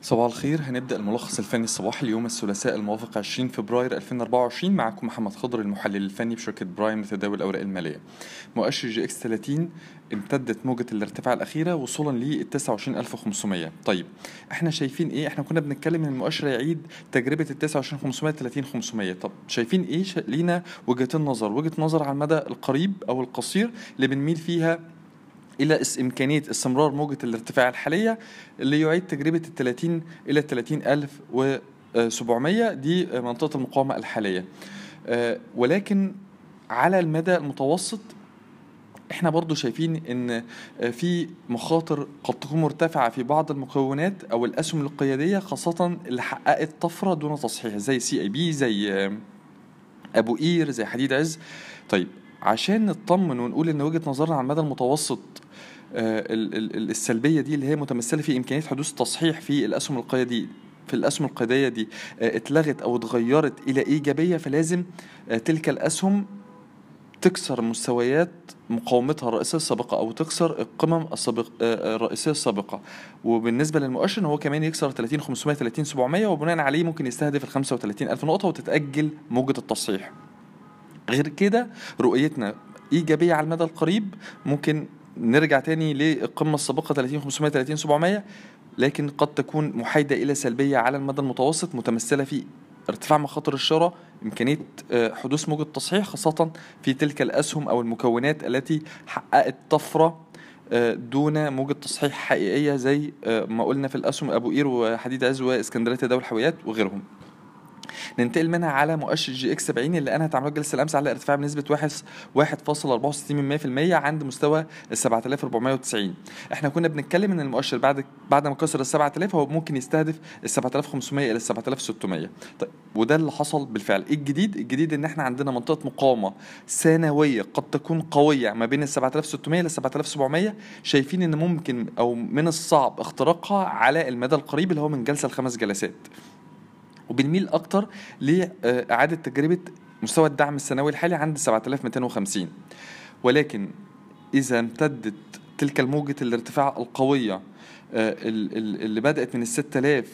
صباح الخير هنبدأ الملخص الفني الصباحي اليوم الثلاثاء الموافق 20 فبراير 2024 معكم محمد خضر المحلل الفني بشركة برايم لتداول الأوراق المالية مؤشر جي اكس 30 امتدت موجة الارتفاع الأخيرة وصولا ل 29500 طيب احنا شايفين ايه احنا كنا بنتكلم ان المؤشر يعيد تجربة ال 29500 30500 طب شايفين ايه شا... لينا وجهتين نظر وجهة نظر على المدى القريب أو القصير اللي بنميل فيها الى امكانيه استمرار موجه الارتفاع الحاليه اللي يعيد تجربه ال 30 الى 30700 دي منطقه المقاومه الحاليه ولكن على المدى المتوسط احنا برضو شايفين ان في مخاطر قد تكون مرتفعة في بعض المكونات او الاسهم القيادية خاصة اللي حققت طفرة دون تصحيح زي سي اي بي زي ابو قير زي حديد عز طيب عشان نطمن ونقول ان وجهه نظرنا على المدى المتوسط السلبيه دي اللي هي متمثله في امكانيه حدوث تصحيح في الاسهم القياديه في الاسهم القياديه دي اتلغت او اتغيرت الى ايجابيه فلازم تلك الاسهم تكسر مستويات مقاومتها الرئيسيه السابقه او تكسر القمم السابق الرئيسيه السابقه وبالنسبه للمؤشر هو كمان يكسر 30 500 30 700 وبناء عليه ممكن يستهدف ال 35000 نقطه وتتاجل موجه التصحيح غير كده رؤيتنا ايجابيه على المدى القريب ممكن نرجع تاني للقمه السابقه 30 500 30 700 لكن قد تكون محايده الى سلبيه على المدى المتوسط متمثله في ارتفاع مخاطر الشراء امكانيه حدوث موجه تصحيح خاصه في تلك الاسهم او المكونات التي حققت طفره دون موجة تصحيح حقيقية زي ما قلنا في الأسهم أبو قير وحديد عز وإسكندرية تداول الحاويات وغيرهم ننتقل منها على مؤشر جي اكس 70 اللي انهت عمليات جلسه الامس على ارتفاع بنسبه 1.64% عند مستوى ال 7490 احنا كنا بنتكلم ان المؤشر بعد بعد ما كسر ال 7000 هو ممكن يستهدف ال 7500 الى ال 7600 طيب وده اللي حصل بالفعل ايه الجديد الجديد ان احنا عندنا منطقه مقاومه ثانويه قد تكون قويه ما بين ال 7600 الى 7700 شايفين ان ممكن او من الصعب اختراقها على المدى القريب اللي هو من جلسه الخمس جلسات وبنميل اكتر لاعاده تجربه مستوى الدعم السنوي الحالي عند 7250 ولكن اذا امتدت تلك الموجة الارتفاع القوية اللي بدأت من ال 6000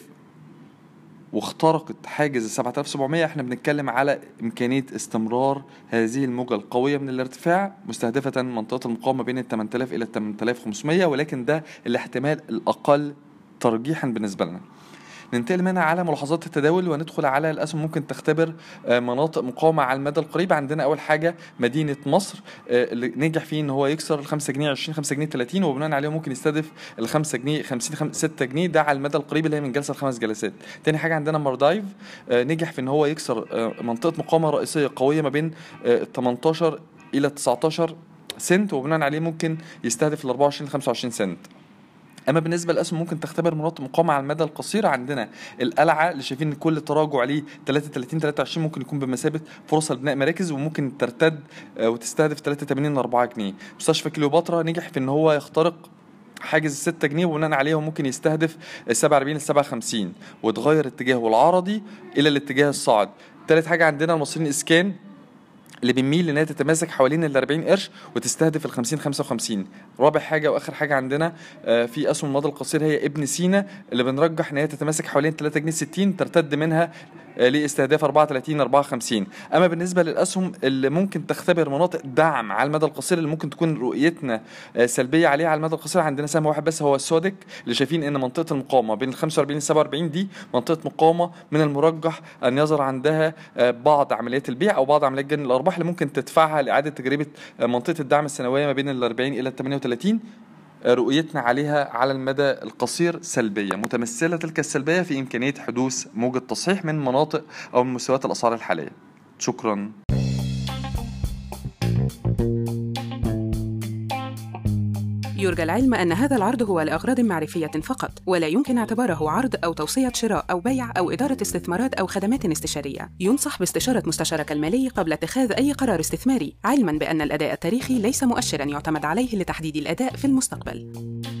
واخترقت حاجز ال 7700 احنا بنتكلم على امكانيه استمرار هذه الموجه القويه من الارتفاع مستهدفه منطقه المقاومه بين ال 8000 الى ال 8500 ولكن ده الاحتمال الاقل ترجيحا بالنسبه لنا. ننتقل منها على ملاحظات التداول وندخل على الاسهم ممكن تختبر مناطق مقاومه على المدى القريب عندنا اول حاجه مدينه مصر اللي نجح فيه ان هو يكسر ال 5 جنيه 20 5 جنيه 30 وبناء عليه ممكن يستهدف ال 5 جنيه 50 6 جنيه ده على المدى القريب اللي هي من جلسه الخمس جلسات تاني حاجه عندنا ماردايف نجح في ان هو يكسر منطقه مقاومه رئيسيه قويه ما بين 18 الى 19 سنت وبناء عليه ممكن يستهدف ال 24 ل 25 سنت اما بالنسبه للاسهم ممكن تختبر مناطق مقاومه على المدى القصير عندنا القلعه اللي شايفين ان كل تراجع عليه 33 23 ممكن يكون بمثابه فرصه لبناء مراكز وممكن ترتد وتستهدف 83 4 جنيه مستشفى كليوباترا نجح في ان هو يخترق حاجز 6 جنيه وبناء عليه ممكن يستهدف 47 ل 57 وتغير اتجاهه العرضي الى الاتجاه الصاعد ثالث حاجه عندنا المصريين اسكان اللي بنميل انها تتماسك حوالين ال 40 قرش وتستهدف ال 50 55 رابع حاجه واخر حاجه عندنا في اسهم المدى القصير هي ابن سينا اللي بنرجح ان هي تتماسك حوالين 3 جنيه 60 ترتد منها لاستهداف 34 54 اما بالنسبه للاسهم اللي ممكن تختبر مناطق دعم على المدى القصير اللي ممكن تكون رؤيتنا سلبيه عليها على المدى القصير عندنا سهم واحد بس هو السودك اللي شايفين ان منطقه المقاومه بين ال 45 ل 47 دي منطقه مقاومه من المرجح ان يظهر عندها بعض عمليات البيع او بعض عمليات جني الارباح اللي ممكن تدفعها لاعاده تجربه منطقه الدعم السنويه ما بين ال 40 الى ال 38 رؤيتنا عليها على المدى القصير سلبيه متمثله تلك السلبيه في امكانيه حدوث موجه تصحيح من مناطق او من مستويات الاسعار الحاليه شكرا يرجى العلم أن هذا العرض هو لأغراض معرفية فقط، ولا يمكن اعتباره عرض أو توصية شراء أو بيع أو إدارة استثمارات أو خدمات استشارية. ينصح باستشارة مستشارك المالي قبل اتخاذ أي قرار استثماري، علماً بأن الأداء التاريخي ليس مؤشراً يعتمد عليه لتحديد الأداء في المستقبل.